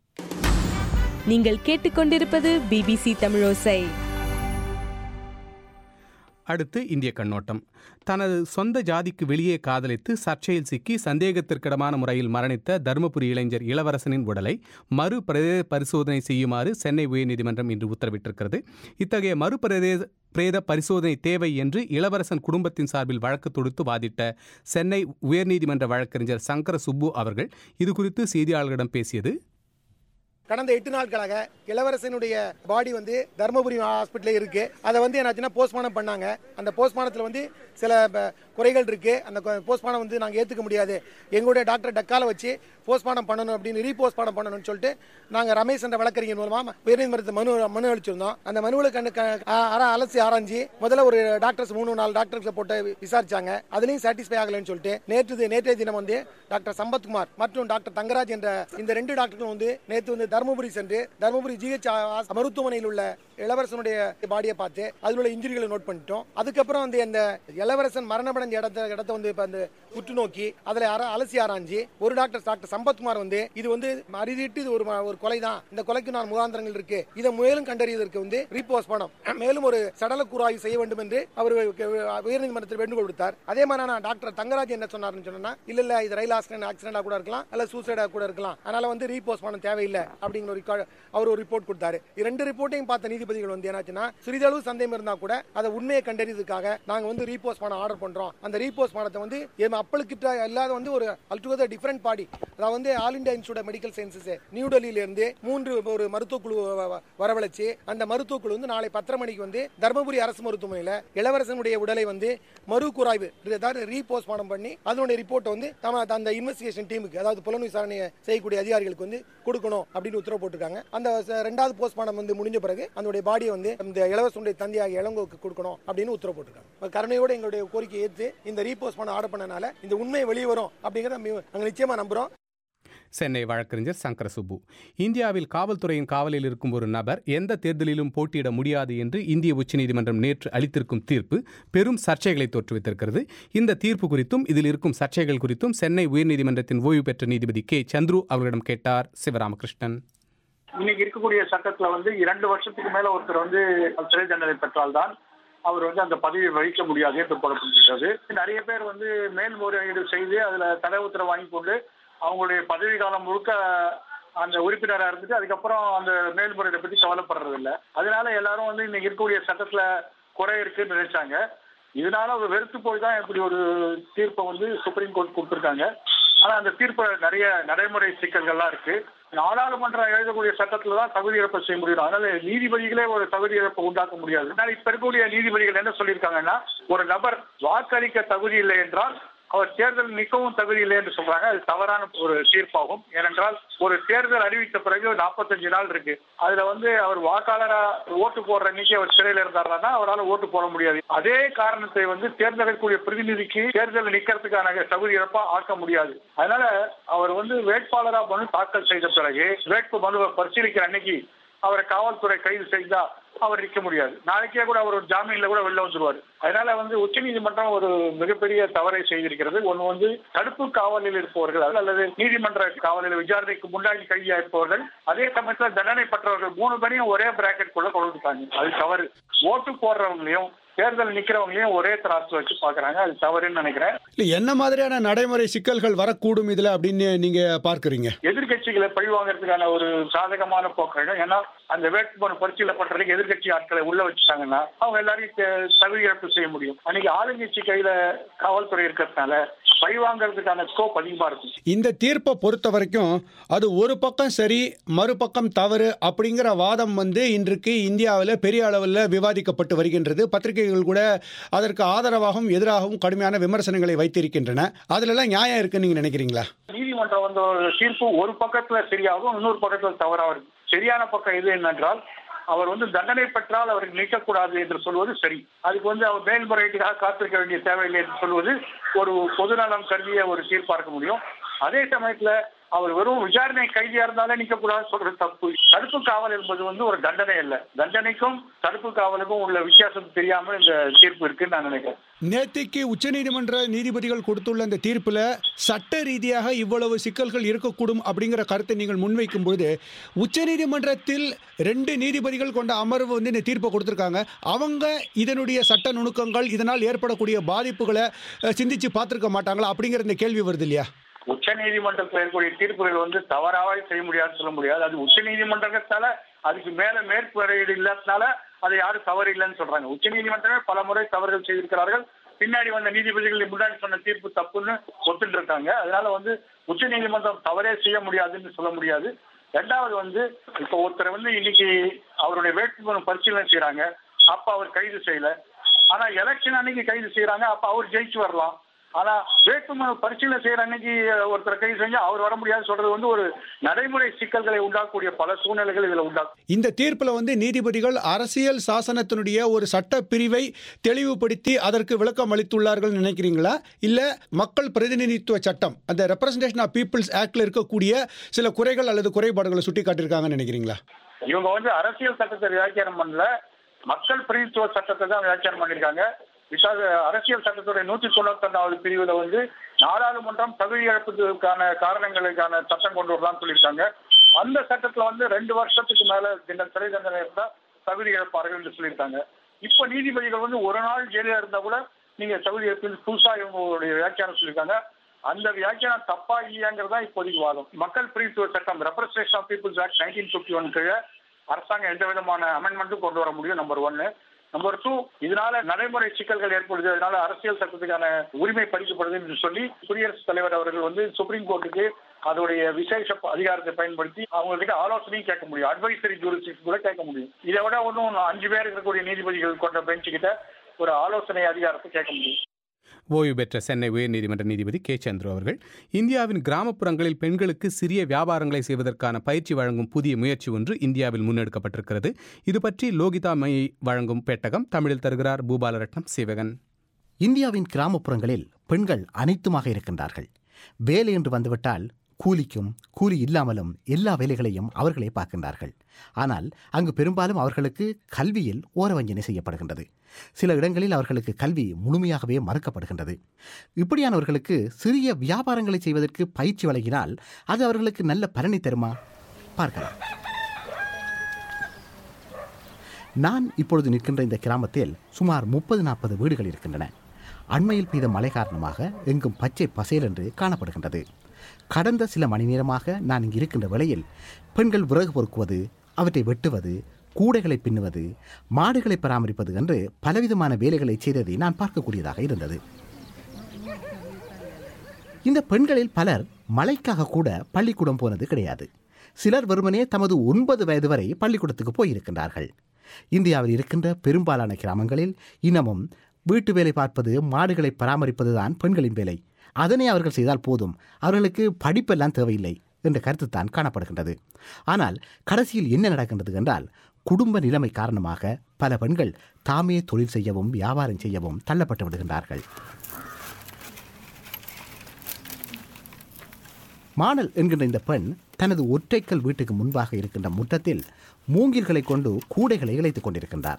Speaker 12: நீங்கள் கேட்டுக்கொண்டிருப்பது பிபிசி தமிழோசை
Speaker 1: அடுத்து இந்திய கண்ணோட்டம் தனது சொந்த ஜாதிக்கு வெளியே காதலித்து சர்ச்சையில் சிக்கி சந்தேகத்திற்கிடமான முறையில் மரணித்த தருமபுரி இளைஞர் இளவரசனின் உடலை மறு பிரதேச பரிசோதனை செய்யுமாறு சென்னை உயர்நீதிமன்றம் இன்று உத்தரவிட்டிருக்கிறது இத்தகைய மறு பிரதேச பிரேத பரிசோதனை தேவை என்று இளவரசன் குடும்பத்தின் சார்பில் வழக்கு தொடுத்து வாதிட்ட சென்னை உயர்நீதிமன்ற வழக்கறிஞர் சங்கர சுப்பு அவர்கள் இது குறித்து செய்தியாளர்களிடம் பேசியது
Speaker 13: கடந்த எட்டு நாட்களாக இளவரசனுடைய பாடி வந்து தருமபுரி ஹாஸ்பிட்டலில் இருக்கு அதை வந்து என்னாச்சுன்னா போஸ்ட்மார்ட்டம் பண்ணாங்க அந்த போஸ்ட்மார்ட்டத்தில் வந்து சில ப- குறைகள் இருக்கு அந்த போஸ்ட்மார்ட்டம் வந்து நாங்கள் ஏற்றுக்க முடியாது எங்களுடைய டாக்டர் டக்கால வச்சு போஸ்ட்மார்ட்டம் பண்ணணும் அப்படின்னு ரீபோஸ்ட்மார்ட்டம் பண்ணணும்னு சொல்லிட்டு நாங்கள் ரமேஷ் என்ற வழக்கறிஞர் மூலமாக உயர்நீதிமன்றத்தை மனு மனு அளிச்சிருந்தோம் அந்த மனுவில் கண்டு க- ஆ- ஆரா- அலசி ஆராய்ஞ்சு முதல்ல ஒரு டாக்டர்ஸ் மூணு நாலு டாக்டர்ஸ் போட்டு விசாரிச்சாங்க அதுலேயும் சாட்டிஸ்ஃபை ஆகலைன்னு சொல்லிட்டு நேற்று நேற்றைய தினம் வந்து டாக்டர் சம்பத்குமார் மற்றும் டாக்டர் தங்கராஜ் என்ற இந்த ரெண்டு டாக்டர்களும் வந்து நேற்று வந்து தருமபுரி சென்று தருமபுரி ஜிஹெச் மருத்துவமனையில் உள்ள இளவரசனுடைய பாடியை பார்த்து அதில் உள்ள இன்ஜுரிகளை நோட் பண்ணிட்டோம் அதுக்கப்புறம் வந்து அந்த இளவரசன் மரணமடைந்த இடத்த இடத்த வந்து இப்போ அந்த உற்று நோக்கி அதில் அர- அலசி ஆராய்ஞ்சு ஒரு டாக்டர் டாக்டர் சம்பத்குமார் வந்து இது வந்து அறுதிட்டு இது ஒரு ம- ஒரு கொலை தான் இந்த கொலைக்கு நான் முகாந்திரங்கள் இருக்கு இதை மேலும் கண்டறிவதற்கு வந்து ரீபோஸ்ட் பணம் மேலும் ஒரு சடல கூறாய்வு செய்ய வேண்டும் என்று அவர் உயர்நீதிமன்றத்தில் வேண்டுகோள் விடுத்தார் அதே மாதிரி நான் டாக்டர் தங்கராஜ் என்ன சொன்னார்னு சொன்னா இல்ல இல்ல இது ரயில் ஆக்சிடென்ட் ஆக்சிடென்டா கூட இருக்கலாம் அல்ல சூசைடா கூட இருக்கலாம் அதனால வந்து ரீபோஸ்ட் பணம் தேவையில்லை அப்படிங்கிற ஒரு record- அவர் ஒரு ரிப்போர்ட் கொடுத்தாரு இது ரெண்டு ரிப்போர்ட்டையும் பார்த்த நீதிபதிகள் வந்து என்னாச்சுன்னா சிறிதளவு சந்தேகம் இருந்தா கூட அதை உண்மையை கண்டறியதுக்காக நாங்க வந்து ரீபோஸ்ட் பணம் ஆர்டர் பண்றோம் அந்த ரீபோஸ்ட் பணத்தை வந்து எம் அப்பளுக்கிட்ட இல்லாத வந்து ஒரு அல்டுகதர் டிஃபரெண்ட் பாடி அதாவது வந்து all India institute of medical sciences new டெல்லியில இருந்து மூன்று ஒரு மருத்துவ குழு வ- வ- வரவழைச்சு அந்த மருத்துவ குழு வந்து நாளை பத்தரை மணிக்கு வந்து தர்மபுரி அரசு மருத்துவமனையில இளவரசனுடைய உடலை வந்து மறு கூராய்வு அதாவது ரீபோஸ்ட்மார்ட்டம் பண்ணி அதனுடைய ரிப்போர்ட்டை வந்து நம்ம அந்த இன்வெஸ்டிகேஷன் டீமுக்கு அதாவது புலன் விசாரணை செய்யக்கூடிய அதிகாரிகளுக்கு வந்து கொடுக்கணும் அப்படின்னு உத்தரவு போட்டிருக்காங்க அந்த ச- ரெண்டாவது போஸ்ட்மார்ட்டம் வந்து முடிஞ்ச பிறகு அதனுடைய பாடியை வந்து இந்த இளவரசனுடைய தந்தையாக இளங்கோவுக்கு கொடுக்கணும் அப்படின்னு உத்தரவு போட்டிருக்காங்க கருணையோட எங்களுடைய கோரிக்கை ஏற்று இந்த ரீபோஸ்ட்மார்ட்டம் ஆர்டர் பண்ணனால இந்த உண்மை வெளியே வரும் அப்படிங்கிறத மி- நாங்கள் நிச்சயமா நம்புறோம்
Speaker 1: சென்னை வழக்கறிஞர் சங்கர சுப்பு இந்தியாவில் காவல்துறையின் காவலில் இருக்கும் ஒரு நபர் எந்த தேர்தலிலும் போட்டியிட முடியாது என்று இந்திய உச்சநீதிமன்றம் நேற்று அளித்திருக்கும் தீர்ப்பு பெரும் சர்ச்சைகளை தோற்றுவித்திருக்கிறது இந்த தீர்ப்பு குறித்தும் இதில் இருக்கும் சர்ச்சைகள் குறித்தும் சென்னை உயர்நீதிமன்றத்தின் ஓய்வு பெற்ற நீதிபதி கே சந்துரு அவர்களிடம் கேட்டார் சிவராமகிருஷ்ணன்
Speaker 3: இன்னைக்கு இருக்கக்கூடிய சட்டத்துல வந்து இரண்டு வருஷத்துக்கு மேல ஒருத்தர் வந்து சிறை தண்டனை பெற்றால்தான் அவர் வந்து அந்த பதவியை வகிக்க முடியாது என்று போடப்பட்டிருக்கிறது நிறைய பேர் வந்து மேல்முறையீடு செய்து அதுல தடை உத்தரவு வாங்கி கொண்டு அவங்களுடைய பதவி காலம் முழுக்க அந்த உறுப்பினராக இருந்துட்டு அதுக்கப்புறம் அந்த மேல்முறையீடை பத்தி கவலைப்படுறது இல்ல அதனால எல்லாரும் வந்து இன்னைக்கு இருக்கக்கூடிய சட்டத்துல குறை இருக்குன்னு நினைச்சாங்க இதனால ஒரு வெறுத்து போய் தான் இப்படி ஒரு தீர்ப்பை வந்து சுப்ரீம் கோர்ட் கொடுத்துருக்காங்க ஆனா அந்த தீர்ப்புல நிறைய நடைமுறை சிக்கல்கள்லாம் இருக்கு நாடாளுமன்றம் எழுதக்கூடிய சட்டத்துல தான் தகுதி இழப்பை செய்ய முடியும் அதனால நீதிபதிகளே ஒரு தகுதி இழப்பை உண்டாக்க முடியாது அதனால இப்ப இருக்கக்கூடிய நீதிபதிகள் என்ன சொல்லியிருக்காங்கன்னா ஒரு நபர் வாக்களிக்க தகுதி இல்லை என்றால் அவர் தேர்தல் நிற்கவும் தகுதி இல்லை என்று சொல்றாங்க அது தவறான ஒரு தீர்ப்பாகும் ஏனென்றால் ஒரு தேர்தல் அறிவித்த பிறகு நாற்பத்தஞ்சு நாள் இருக்கு அதுல வந்து அவர் வாக்காளரா ஓட்டு போடுற அன்னைக்கு அவர் சிறையில் இருந்தாருன்னா அவரால் ஓட்டு போட முடியாது அதே காரணத்தை வந்து தேர்ந்தெடுக்கக்கூடிய பிரதிநிதிக்கு தேர்தல் நிக்கிறதுக்கான தகுதி இழப்பா ஆக்க முடியாது அதனால அவர் வந்து வேட்பாளரா மனு தாக்கல் செய்த பிறகு வேட்பு மனுவை பரிசீலிக்கிற அன்னைக்கு அவரை காவல்துறை கைது செய்தா அவர் நிற்க முடியாது நாளைக்கே கூட அவர் ஒரு ஜாமீன்ல கூட வெளில வந்துருவாரு அதனால வந்து உச்சநீதிமன்றம் ஒரு மிகப்பெரிய தவறை செய்திருக்கிறது ஒன்று வந்து தடுப்பு காவலில் இருப்பவர்கள் அல்லது நீதிமன்ற காவலில் விசாரணைக்கு முன்னாடி கைதியா இருப்பவர்கள் அதே சமயத்தில் தண்டனை பெற்றவர்கள் மூணு பேரையும் ஒரே பிராக்கெட் குள்ள கொண்டு வந்துட்டாங்க அது தவறு ஓட்டு போடுறவங்களையும் தேர்தல் நிக்கிறவங்களையும் ஒரே திராசு வச்சு பாக்குறாங்க அது தவறுன்னு நினைக்கிறேன்
Speaker 14: இல்ல என்ன மாதிரியான நடைமுறை சிக்கல்கள் வரக்கூடும் இதுல அப்படின்னு நீங்க பார்க்கறீங்க
Speaker 3: எதிர்கட்சிகளை பழிவாங்கறதுக்கான ஒரு சாதகமான போக்குகள் ஏன்னா அந்த வேட்புமனு பரிசீலனை பண்றதுக்கு எதிர்கட்சி ஆட்களை உள்ள வச்சுட்டாங்கன்னா அவங்க எல்லாரையும் தே- தகுதி இழப்பு செய்ய முடியும் அன்னைக்கு ஆளுங்கட்சி கையில காவல்துறை இருக்கிறதுனால பழிவாங்கறதுக்கான ஸ்கோப் அதிகமா இருக்கும்
Speaker 14: இந்த தீர்ப்பை பொறுத்த வரைக்கும் அது ஒரு பக்கம் சரி மறுபக்கம் தவறு அப்படிங்கிற வாதம் வந்து இன்றைக்கு இந்தியாவில் பெரிய அளவில் விவாதிக்கப்பட்டு வருகின்றது பத்திரிகைகள் கூட அதற்கு ஆதரவாகவும் எதிராகவும் கடுமையான விமர்சனங்களை வைத்திருக்கின்றன அதுலலாம் நியாயம் இருக்குன்னு நீங்க நினைக்கிறீங்களா
Speaker 3: நீதிமன்றம் வந்த ஒரு தீர்ப்பு ஒரு பக்கத்துல சரியாகும் இன்னொரு பக்கத்துல தவறாக இருக்கும் சரியான பக்கம் எது என்னென்றால் அவர் வந்து தண்டனை பெற்றால் அவருக்கு நிற்கக்கூடாது என்று சொல்வது சரி அதுக்கு வந்து அவர் மேல்முறையீட்டுக்காக காத்திருக்க வேண்டிய தேவையில்லை என்று சொல்வது ஒரு பொதுநலம் கருதிய ஒரு தீர்ப்பா இருக்க முடியும் அதே சமயத்துல அவர் வெறும் விசாரணை கைதியா இருந்தாலே நிற்கக்கூடாதுன்னு சொல்றது தப்பு தடுப்பு காவல் என்பது வந்து ஒரு தண்டனை அல்ல தண்டனைக்கும் தடுப்பு காவலுக்கும் உள்ள வித்தியாசம் தெரியாம இந்த தீர்ப்பு இருக்குன்னு நான் நினைக்கிறேன்
Speaker 14: நேத்திக்கு உச்சநீதிமன்ற நீதிபதிகள் கொடுத்துள்ள அந்த தீர்ப்பில் சட்ட ரீதியாக இவ்வளவு சிக்கல்கள் இருக்கக்கூடும் அப்படிங்கிற கருத்தை நீங்கள் முன்வைக்கும் பொழுது உச்சநீதிமன்றத்தில் ரெண்டு நீதிபதிகள் கொண்ட அமர்வு வந்து இந்த தீர்ப்பை கொடுத்துருக்காங்க அவங்க இதனுடைய சட்ட நுணுக்கங்கள் இதனால் ஏற்படக்கூடிய பாதிப்புகளை அஹ், சிந்திச்சு பார்த்துருக்க மாட்டாங்களா அப்படிங்கிற இந்த கேள்வி வருது இல்லையா
Speaker 3: உச்ச நீதிமன்றத்தில் இருக்கக்கூடிய தீர்ப்புகள் வந்து தவறாக செய்ய முடியாதுன்னு சொல்ல முடியாது அது உச்ச நீதிமன்றத்தால அதுக்கு மேல மேற்குறையீடு இல்லாதனால அதை யாரும் தவறு இல்லைன்னு சொல்றாங்க உச்ச நீதிமன்றமே பல முறை தவறுகள் செய்திருக்கிறார்கள் பின்னாடி வந்த நீதிபதிகள் முன்னாடி சொன்ன தீர்ப்பு தப்புன்னு ஒத்துட்டு இருக்காங்க அதனால வந்து உச்ச நீதிமன்றம் தவறே செய்ய முடியாதுன்னு சொல்ல முடியாது ரெண்டாவது வந்து இப்போ ஒருத்தர் வந்து இன்னைக்கு அவருடைய வேட்புமனு பரிசீலனை செய்யறாங்க அப்ப அவர் கைது செய்யல ஆனா எலெக்ஷன் அன்னைக்கு கைது செய்யறாங்க அப்ப அவர் ஜெயிச்சு வரலாம் ஆனா வேட்புமனு பரிசீலனை செய்யற அன்னைக்கு ஒருத்தர் கைது செஞ்சா அவர் வர முடியாதுன்னு சொல்றது வந்து ஒரு நடைமுறை சிக்கல்களை உண்டாக்கக்கூடிய பல சூழ்நிலைகள் இதுல உண்டாக்கும்
Speaker 14: இந்த தீர்ப்புல வந்து நீதிபதிகள் அரசியல் சாசனத்தினுடைய ஒரு சட்ட பிரிவை தெளிவுபடுத்தி அதற்கு விளக்கம் அளித்துள்ளார்கள் நினைக்கிறீங்களா இல்ல மக்கள் பிரதிநிதித்துவ சட்டம் அந்த ரெப்ரசன்டேஷன் ஆஃப் பீப்புள்ஸ் ஆக்ட்ல இருக்கக்கூடிய சில குறைகள் அல்லது குறைபாடுகளை சுட்டி காட்டியிருக்காங்கன்னு நினைக்கிறீங்களா
Speaker 3: இவங்க வந்து அரசியல் சட்டத்தை வியாக்கியானம் பண்ணல மக்கள் பிரதித்துவ சட்டத்தை தான் வியாக்கியானம் பண்ணிருக்காங்க பிகாஸ் அரசியல் சட்டத்துடைய நூத்தி தொண்ணூத்தி ஒன்னாவது பிரிவுல வந்து நாடாளுமன்றம் தகுதி இழப்புக்கான காரணங்களுக்கான சட்டம் கொண்டு வரலாம்னு சொல்லியிருக்காங்க அந்த சட்டத்துல வந்து ரெண்டு வருஷத்துக்கு மேல இந்த சிறை தண்டனை இருந்தா தகுதி இழப்பார்கள் என்று சொல்லியிருக்காங்க இப்ப நீதிபதிகள் வந்து ஒரு நாள் ஜெயில இருந்தா கூட நீங்க தகுதி இழப்பு புதுசா இவங்களுடைய வியாக்கியானம் சொல்லியிருக்காங்க அந்த வியாக்கியானம் தப்பா இல்லையாங்கிறதா இப்போதைக்கு வாதம் மக்கள் பிரதித்துவ சட்டம் representation of people's act nineteen fifty one கீழே அரசாங்கம் எந்த விதமான அமெண்ட்மெண்ட்டும் கொண்டு வர முடியும் நம்பர் ஒன்னு நம்பர் டூ இதனால நடைமுறை சிக்கல்கள் ஏற்படுது அதனால அரசியல் சட்டத்துக்கான உரிமை பறிக்கப்படுது என்று சொல்லி குடியரசுத் தலைவர் அவர்கள் வந்து சுப்ரீம் கோர்ட்டுக்கு அதோடைய விசேஷ அதிகாரத்தை பயன்படுத்தி அவங்க கிட்ட ஆலோசனையும் கேட்க முடியும் அட்வைசரி ஜூரிஸ்டிக்ஸ் கூட கேட்க முடியும் இதை விட ஒன்றும் அஞ்சு பேர் இருக்கக்கூடிய நீதிபதிகள் கொண்ட பெஞ்ச் கிட்ட ஒரு ஆலோசனை அதிகாரத்தை கேட்க முடியும்
Speaker 1: ஓய்வு பெற்ற சென்னை உயர்நீதிமன்ற நீதிபதி கே சந்துரு அவர்கள் இந்தியாவின் கிராமப்புறங்களில் பெண்களுக்கு சிறிய வியாபாரங்களை செய்வதற்கான பயிற்சி வழங்கும் புதிய முயற்சி ஒன்று இந்தியாவில் முன்னெடுக்கப்பட்டிருக்கிறது இது பற்றி லோகிதா மை வழங்கும் பெட்டகம் தமிழில் தருகிறார் பூபாலரட்னம் சிவகன்
Speaker 15: இந்தியாவின் கிராமப்புறங்களில் பெண்கள் அனைத்துமாக இருக்கின்றார்கள் வேலை என்று வந்துவிட்டால் கூலிக்கும் கூலி இல்லாமலும் எல்லா வேலைகளையும் அவர்களே பார்க்கின்றார்கள் ஆனால் அங்கு பெரும்பாலும் அவர்களுக்கு கல்வியில் ஓரவஞ்சனை செய்யப்படுகின்றது சில இடங்களில் அவர்களுக்கு கல்வி முழுமையாகவே மறுக்கப்படுகின்றது இப்படியானவர்களுக்கு சிறிய வியாபாரங்களை செய்வதற்கு பயிற்சி வழங்கினால் அது அவர்களுக்கு நல்ல பலனை தருமா பார்க்கலாம் நான் இப்பொழுது நிற்கின்ற இந்த கிராமத்தில் சுமார் முப்பது நாற்பது வீடுகள் இருக்கின்றன அண்மையில் பெய்த மழை காரணமாக எங்கும் பச்சை பசேல் என்று காணப்படுகின்றது கடந்த சில மணி நேரமாக நான் இங்கு இருக்கின்ற வேளையில் பெண்கள் விறகு பொறுக்குவது அவற்றை வெட்டுவது கூடைகளை பின்னுவது மாடுகளை பராமரிப்பது என்று பலவிதமான வேலைகளை செய்ததை நான் பார்க்கக்கூடியதாக இருந்தது இந்த பெண்களில் பலர் மழைக்காக கூட பள்ளிக்கூடம் போனது கிடையாது சிலர் வெறுமனே தமது ஒன்பது வயது வரை பள்ளிக்கூடத்துக்கு போயிருக்கின்றார்கள் இந்தியாவில் இருக்கின்ற பெரும்பாலான கிராமங்களில் இன்னமும் வீட்டு வேலை பார்ப்பது மாடுகளை பராமரிப்பது தான் பெண்களின் வேலை அதனை அவர்கள் செய்தால் போதும் அவர்களுக்கு படிப்பெல்லாம் தேவையில்லை என்ற கருத்து தான் காணப்படுகின்றது ஆனால் கடைசியில் என்ன நடக்கின்றது என்றால் குடும்ப நிலைமை காரணமாக பல பெண்கள் தாமே தொழில் செய்யவும் வியாபாரம் செய்யவும் தள்ளப்பட்டு விடுகின்றார்கள் மானல் என்கின்ற இந்த பெண் தனது ஒற்றைக்கல் வீட்டுக்கு முன்பாக இருக்கின்ற முற்றத்தில் மூங்கில்களை கொண்டு கூடைகளை இழைத்துக் கொண்டிருக்கின்றார்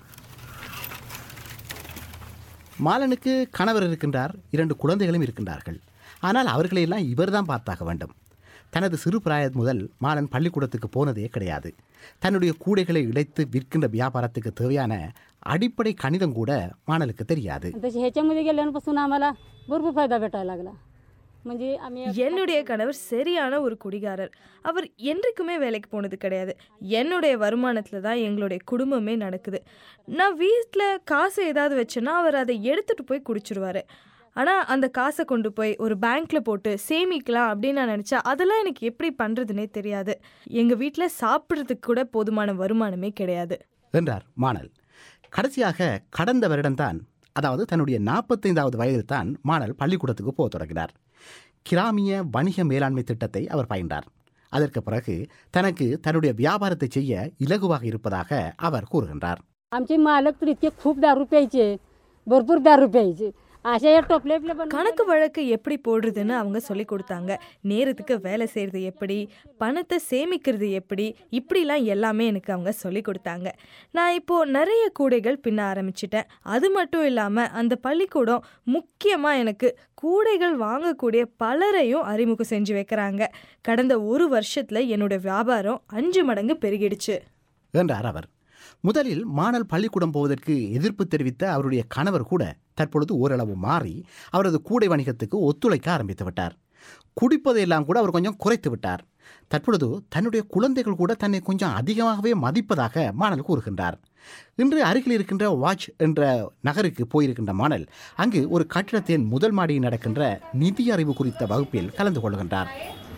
Speaker 15: மாலனுக்கு கணவர் இருக்கின்றார் இரண்டு குழந்தைகளும் இருக்கின்றார்கள் ஆனால் அவர்களையெல்லாம் இவர்தான் பார்த்தாக வேண்டும் தனது சிறு பிராயம் முதல் மாலன் பள்ளிக்கூடத்துக்கு போனதே கிடையாது தன்னுடைய கூடைகளை இழைத்து விற்கின்ற வியாபாரத்துக்கு தேவையான अडिपडे கணிதம் கூட மாணலுக்கு தெரியாது
Speaker 16: तसे ह्याच्यामध्ये गेल्यापासून आम्हाला भरपूर फायदा भेटायला लागला म्हणजे आम्ही
Speaker 4: என்னுடைய கணவர் சரியான ஒரு குடிகாரர் அவர் என்றைக்குமே வேலைக்கு போனது கிடையாது என்னுடைய வருமானத்தில் தான் எங்களுடைய குடும்பமே நடக்குது நான் வீட்டில் காசு ஏதாவது வச்சேன்னா அவர் அதை எடுத்துட்டு போய் குடிச்சிருவாரு ஆனால் அந்த காசை கொண்டு போய் ஒரு பேங்க்ல போட்டு சேமிக்கலாம் அப்படின்னு நான் நினச்சா அதெல்லாம் எனக்கு எப்படி பண்ணுறதுனே தெரியாது எங்கள் வீட்டில் சாப்பிட்றதுக்கு கூட போதுமான வருமானமே கிடையாது
Speaker 15: என்றார் மாணல் கடைசியாக கடந்த வருடம்தான் அதாவது தன்னுடைய நாற்பத்தைந்தாவது வயதில் தான் மாணல் பள்ளிக்கூடத்துக்கு போக தொடங்கினார் கிராமிய வணிக மேலாண்மை திட்டத்தை அவர் பயின்றார் அதற்கு பிறகு தனக்கு தன்னுடைய வியாபாரத்தை செய்ய இலகுவாக இருப்பதாக அவர் கூறுகின்றார்
Speaker 16: आमचे मालक तर इतके खूप दारू प्यायचे भरपूर दारू प्यायचे अशा या टोपल्या बिपल्या बनवून
Speaker 4: கணக்கு வழக்கு எப்படி போடுறதுன்னு அவங்க சொல்லி கொடுத்தாங்க நேரத்துக்கு வேலை செய்கிறது எப்படி பணத்தை சேமிக்கிறது எப்படி இப்படிலாம் எல்லாமே எனக்கு அவங்க சொல்லி கொடுத்தாங்க நான் இப்போது நிறைய கூடைகள் பின்ன ஆரம்பிச்சிட்டேன் அது மட்டும் இல்லாமல் அந்த பள்ளிக்கூடம் முக்கியமாக எனக்கு கூடைகள் வாங்கக்கூடிய பலரையும் அறிமுகம் செஞ்சு வைக்கிறாங்க கடந்த ஒரு வருஷத்தில் என்னோட வியாபாரம் அஞ்சு மடங்கு பெருகிடுச்சு
Speaker 15: என்றார் அவர் முதலில் மாணல் பள்ளிக்கூடம் போவதற்கு எதிர்ப்பு தெரிவித்த அவருடைய கணவர் கூட தற்பொழுது ஓரளவு மாறி அவரது கூடை வணிகத்துக்கு ஒத்துழைக்க ஆரம்பித்து விட்டார் குடிப்பதையெல்லாம் கூட அவர் கொஞ்சம் குறைத்து விட்டார் தற்பொழுது தன்னுடைய குழந்தைகள் கூட தன்னை கொஞ்சம் அதிகமாகவே மதிப்பதாக மாணல் கூறுகின்றார் இன்று அருகில் இருக்கின்ற வாட்ச் என்ற நகருக்கு போயிருக்கின்ற மாணல் அங்கு ஒரு கட்டிடத்தின் முதல் மாடியில் நடக்கின்ற நிதி அறிவு குறித்த வகுப்பில் கலந்து கொள்கின்றார்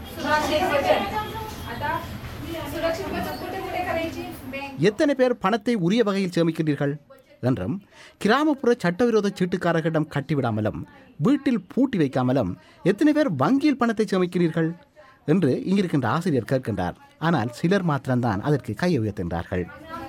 Speaker 15: எத்தனை பேர் பணத்தை உரிய வகையில் சேமிக்கின்றீர்கள் என்றும் கிராமப்புற சட்டவிரோத சீட்டுக்காரர்களிடம் கட்டிவிடாமலும் வீட்டில் பூட்டி வைக்காமலும் எத்தனை பேர் வங்கியில் பணத்தை சேமிக்கிறீர்கள் என்று இங்கிருக்கின்ற ஆசிரியர் கேட்கின்றார் ஆனால் சிலர் மாத்திரம்தான் அதற்கு கை உயர்த்துகின்றார்கள்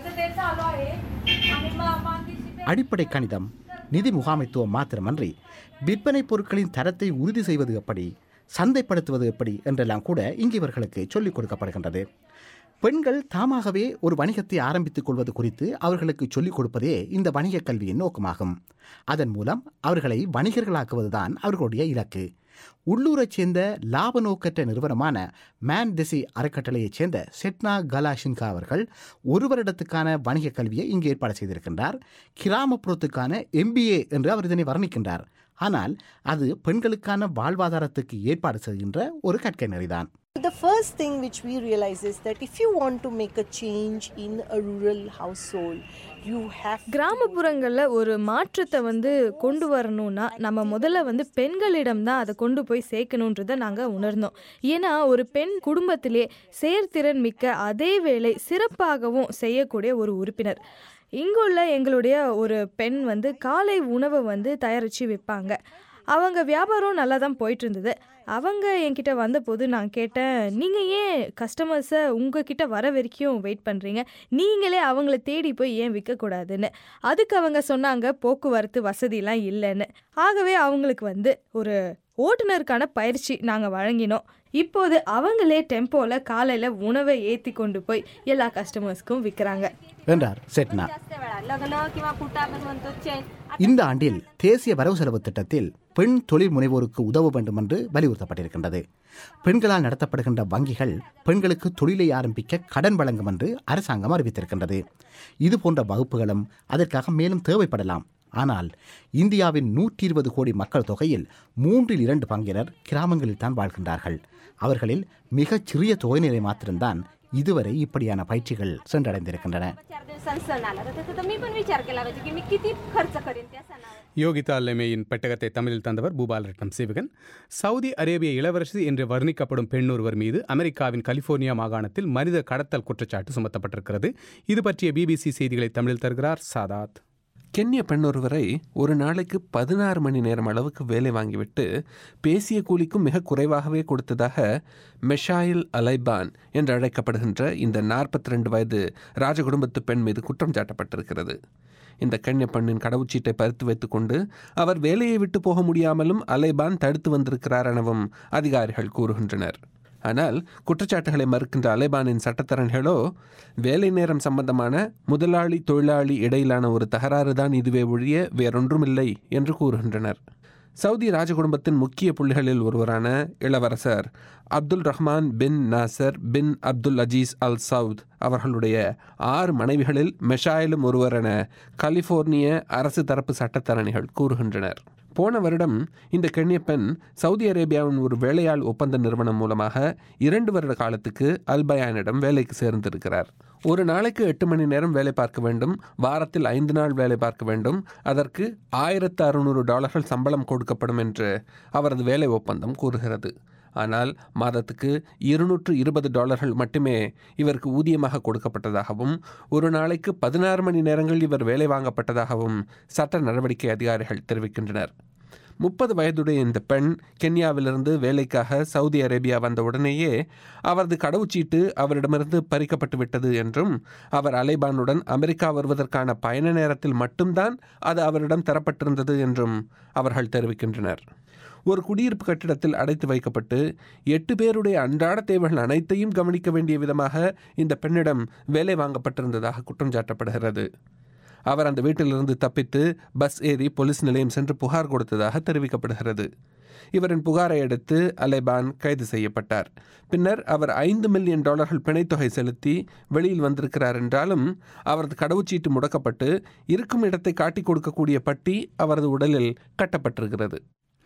Speaker 15: அடிப்படை கணிதம் நிதி முகாமைத்துவம் மாத்திரமன்றி விற்பனை பொருட்களின் தரத்தை உறுதி செய்வது எப்படி சந்தைப்படுத்துவது எப்படி என்றெல்லாம் கூட இங்கு இவர்களுக்கு சொல்லிக் கொடுக்கப்படுகின்றது பெண்கள் தாமாகவே ஒரு வணிகத்தை ஆரம்பித்துக் கொள்வது குறித்து அவர்களுக்கு சொல்லிக் கொடுப்பதே இந்த வணிக கல்வியின் நோக்கமாகும் அதன் மூலம் அவர்களை வணிகர்களாக்குவதுதான் அவர்களுடைய இலக்கு உள்ளூரைச் சேர்ந்த லாப நோக்கற்ற நிறுவனமான மேன் திசி அறக்கட்டளையைச் சேர்ந்த செட்னா கலாஷின்கா அவர்கள் ஒரு வருடத்துக்கான வணிக கல்வியை இங்கு ஏற்பாடு செய்திருக்கின்றார் கிராமப்புறத்துக்கான எம்பிஏ என்று அவர் இதனை வர்ணிக்கின்றார் ஆனால் அது பெண்களுக்கான வாழ்வாதாரத்துக்கு ஏற்பாடு செய்கின்ற ஒரு கற்கை நெறிதான்
Speaker 17: The first thing which we realize is that if you want to make a change in a rural household, you have
Speaker 4: கிராமப்புறங்களில் ஒரு மாற்றத்தை வந்து கொண்டு வரணும்னா நம்ம முதல்ல வந்து பெண்களிடம் தான் அதை கொண்டு போய் சேர்க்கணுன்றதை நாங்கள் உணர்ந்தோம் ஏன்னா ஒரு பெண் குடும்பத்திலே செயற்திறன் மிக்க அதே வேளை சிறப்பாகவும் செய்யக்கூடிய ஒரு உறுப்பினர் இங்குள்ள எங்களுடைய ஒரு பெண் வந்து காலை உணவை வந்து தயாரித்து விற்பாங்க அவங்க வியாபாரம் நல்லா தான் போயிட்டு இருந்தது அவங்க என்கிட்ட வந்தபோது நான் கேட்டேன் நீங்கள் ஏன் கஸ்டமர்ஸை உங்ககிட்ட வர வரைக்கும் வெயிட் பண்ணுறீங்க நீங்களே அவங்கள தேடி போய் ஏன் விற்கக்கூடாதுன்னு அதுக்கு அவங்க சொன்னாங்க போக்குவரத்து வசதிலாம் இல்லைன்னு ஆகவே அவங்களுக்கு வந்து ஒரு ஓட்டுநருக்கான பயிற்சி நாங்கள் வழங்கினோம் இப்போது அவங்களே டெம்போவில் காலையில் உணவை ஏற்றி கொண்டு போய் எல்லா கஸ்டமர்ஸ்க்கும் விற்கிறாங்க
Speaker 15: என்றார் செட்னா
Speaker 18: लग्न किंवा कुठं आपण म्हणतो चेन
Speaker 15: இந்த ஆண்டில் தேசிய வரவு செலவு திட்டத்தில் பெண் தொழில் முனைவோருக்கு உதவ வேண்டும் என்று வலியுறுத்தப்பட்டிருக்கின்றது பெண்களால் நடத்தப்படுகின்ற வங்கிகள் பெண்களுக்கு தொழிலை ஆரம்பிக்க கடன் வழங்கும் என்று அரசாங்கம் அறிவித்திருக்கின்றது இது போன்ற வகுப்புகளும் அதற்காக மேலும் தேவைப்படலாம் ஆனால் இந்தியாவின் நூற்றி இருபது கோடி மக்கள் தொகையில் மூன்றில் இரண்டு பங்கினர் கிராமங்களில் தான் வாழ்கின்றார்கள் அவர்களில் மிகச் சிறிய தொகையினரை மாத்திரம்தான் இதுவரை இப்படியான பயிற்சிகள் சென்றடைந்திருக்கின்றன
Speaker 18: चार दिवसांनी सण आला तर त्याचा तर मी पण विचार केला पाहिजे की मी किती खर्च करेन त्या सणावर
Speaker 1: யோகிதா லெமேயின் பெட்டகத்தை தமிழில் தந்தவர் பூபாலரட்னம் சிவகன் சவுதி அரேபிய இளவரசி என்று வர்ணிக்கப்படும் பெண் ஒருவர் மீது அமெரிக்காவின் கலிபோர்னியா மாகாணத்தில் மனித கடத்தல் குற்றச்சாட்டு சுமத்தப்பட்டிருக்கிறது இது பற்றிய பிபிசி செய்திகளை தமிழில் தருகிறார் சாதாத்
Speaker 5: கென்ய பெண் ஒருவரை ஒரு நாளைக்கு பதினாறு மணி நேரம் அளவுக்கு வேலை வாங்கிவிட்டு பேசிய கூலிக்கும் மிக குறைவாகவே கொடுத்ததாக மெஷாயில் அலைபான் என்று அழைக்கப்படுகின்ற இந்த நாற்பத்தி ரெண்டு வயது ராஜகுடும்பத்து பெண் மீது குற்றம் சாட்டப்பட்டிருக்கிறது இந்த கென்ய பெண்ணின் கடவுச்சீட்டை பறித்து வைத்துக்கொண்டு அவர் வேலையை விட்டு போக முடியாமலும் அலைபான் தடுத்து வந்திருக்கிறார் எனவும் அதிகாரிகள் கூறுகின்றனர் ஆனால் குற்றச்சாட்டுகளை மறுக்கின்ற அலைபானின் சட்டத்தரணிகளோ வேலை நேரம் சம்பந்தமான முதலாளி தொழிலாளி இடையிலான ஒரு தகராறு தான் இதுவே ஒழிய வேறொன்றுமில்லை என்று கூறுகின்றனர் சவுதி ராஜகுடும்பத்தின் முக்கிய புள்ளிகளில் ஒருவரான இளவரசர் Abdul Rahman bin Nasser bin Abdul Aziz Al Saud அவர்களுடைய ஆறு மனைவிகளில் மெஷாயிலும் ஒருவர் என கலிஃபோர்னிய அரசு தரப்பு சட்டத்தரணிகள் கூறுகின்றனர் போன வருடம் இந்த கென்ய பெண் சவுதி அரேபியாவின் ஒரு வேலையாள் ஒப்பந்த நிறுவனம் மூலமாக இரண்டு வருட காலத்துக்கு அல்பயானிடம் வேலைக்கு சேர்ந்திருக்கிறார் ஒரு நாளைக்கு எட்டு மணி நேரம் வேலை பார்க்க வேண்டும் வாரத்தில் ஐந்து நாள் வேலை பார்க்க வேண்டும் அதற்கு ஆயிரத்து அறுநூறு டாலர்கள் சம்பளம் கொடுக்கப்படும் என்று அவரது வேலை ஒப்பந்தம் கூறுகிறது ஆனால் மாதத்துக்கு இருநூற்று இருபது டாலர்கள் மட்டுமே இவருக்கு ஊதியமாக கொடுக்கப்பட்டதாகவும் ஒரு நாளைக்கு பதினாறு மணி நேரங்கள் இவர் வேலை வாங்கப்பட்டதாகவும் சட்ட நடவடிக்கை அதிகாரிகள் தெரிவிக்கின்றனர் முப்பது வயதுடைய இந்த பெண் கென்யாவிலிருந்து வேலைக்காக சவுதி அரேபியா வந்த உடனேயே அவரது கடவுச்சீட்டு அவரிடமிருந்து பறிக்கப்பட்டு விட்டது என்றும் அவர் அலைபானுடன் அமெரிக்கா வருவதற்கான பயண நேரத்தில் மட்டும்தான் அது அவரிடம் தரப்பட்டிருந்தது என்றும் அவர்கள் தெரிவிக்கின்றனர் ஒரு குடியிருப்பு கட்டிடத்தில் அடைத்து வைக்கப்பட்டு எட்டு பேருடைய அன்றாட தேவைகள் அனைத்தையும் கவனிக்க வேண்டிய விதமாக இந்த பெண்ணிடம் வேலை வாங்கப்பட்டிருந்ததாக குற்றம் சாட்டப்படுகிறது அவர் அந்த வீட்டிலிருந்து தப்பித்து பஸ் ஏறி போலீஸ் நிலையம் சென்று புகார் கொடுத்ததாக தெரிவிக்கப்படுகிறது இவரின் புகாரை அடுத்து அலைபான் கைது செய்யப்பட்டார் பின்னர் அவர் ஐந்து மில்லியன் டாலர்கள் பிணைத்தொகை செலுத்தி வெளியில் வந்திருக்கிறார் என்றாலும் அவரது கடவுச்சீட்டு முடக்கப்பட்டு இருக்கும் இடத்தை காட்டிக் கொடுக்கக்கூடிய பட்டி அவரது உடலில் கட்டப்பட்டிருக்கிறது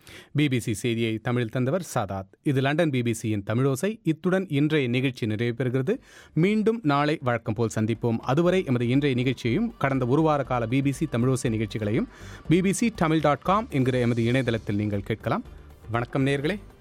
Speaker 1: பிபிசி செய்தியை தமிழில் தந்தவர் சாதாத் இது லண்டன் பிபிசியின் தமிழோசை இத்துடன் இன்றைய நிகழ்ச்சி நிறைவு பெறுகிறது மீண்டும் நாளை வழக்கம் போல் சந்திப்போம் அதுவரை எமது இன்றைய நிகழ்ச்சியையும் கடந்த ஒரு வார கால பிபிசி தமிழோசை நிகழ்ச்சிகளையும் பிபிசி தமிழ் டாட் காம் என்கிற எமது இணையதளத்தில் நீங்கள் கேட்கலாம் வணக்கம் நேர்களே